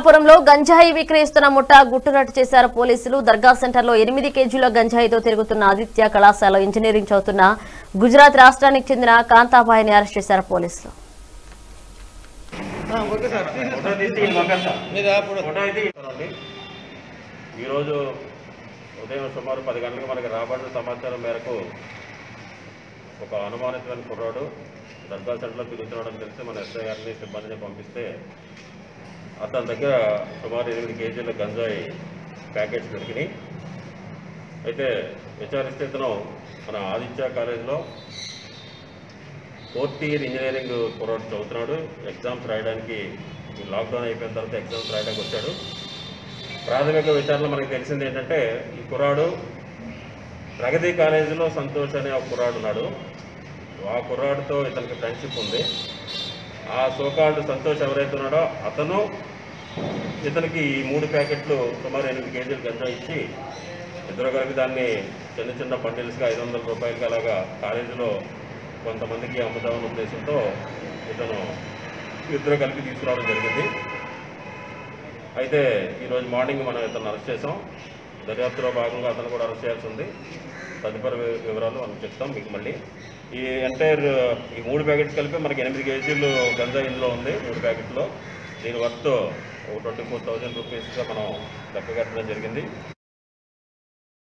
పురంలో గంజాయి విక్రయిస్తున్న ముఠా గుట్టురట్టు చేశారు పోలీసులు దర్గా సెంటర్లో ఎనిమిది కేజీల గంజాయితో తిరుగుతున్న ఆదిత్య కళాశాల ఇంజనీరింగ్ చదువుతున్న గుజరాత్ రాష్ట్రానికి చెందిన కాంతాబాయిని అరెస్ట్ చేశారు పోలీసులు ఫోటో తీసి పంపిస్తా ఫోటో అయితే ఇస్తానండి ఈరోజు ఉదయం సుమారు పది గంటలకు మనకి రాబడిన సమాచారం మేరకు ఒక అనుమానితమైన కుర్రాడు దర్గా సెంటర్లో తిరుగుతున్నాడని తెలిసి మన ఎస్ఐ గారిని సిబ్బందిని పంపిస్తే అతని దగ్గర సుమారు ఎనిమిది కేజీల గంజాయి ప్యాకెట్స్ దొరికినాయి అయితే విచారిస్తే ఇతను మన ఆదిత్య కాలేజీలో ఫోర్త్ ఇయర్ ఇంజనీరింగ్ కుర్రాడు చదువుతున్నాడు ఎగ్జామ్స్ రాయడానికి ఈ లాక్డౌన్ అయిపోయిన తర్వాత ఎగ్జామ్స్ రాయడానికి వచ్చాడు ప్రాథమిక విచారణ మనకు తెలిసింది ఏంటంటే ఈ కుర్రాడు ప్రగతి కాలేజీలో సంతోష్ అనే ఒక కుర్రాడు ఉన్నాడు ఆ కుర్రాడితో ఇతనికి ఫ్రెండ్షిప్ ఉంది ఆ సోకాల్డ్ సంతోష్ ఎవరైతే ఉన్నాడో అతను ఇతనికి ఈ మూడు ప్యాకెట్లు సుమారు ఎనిమిది కేజీలు గంజా ఇచ్చి ఇద్దరు కలిపి దాన్ని చిన్న చిన్న బండిల్స్గా ఐదు వందల రూపాయలకి అలాగా కాలేజీలో కొంతమందికి అమ్ముదామన్న ఉద్దేశంతో ఇతను ఇద్దరు కలిపి తీసుకురావడం జరిగింది అయితే ఈరోజు మార్నింగ్ మనం ఇతను అరెస్ట్ చేసాం దర్యాప్తులో భాగంగా అతను కూడా అరెస్ట్ చేయాల్సి ఉంది తదుపరి వి- వివరాలు మనం చెప్తాం మీకు మళ్ళీ ఈ ఎంటైర్ ఈ మూడు ప్యాకెట్స్ కలిపి మనకి ఎనిమిది కేజీలు గంజా ఇందులో ఉంది మూడు ప్యాకెట్లో దీని వర్త్ ఒక ట్వంటీ ఫోర్ థౌజండ్ రూపీస్గా మనం లెక్క కట్టడం జరిగింది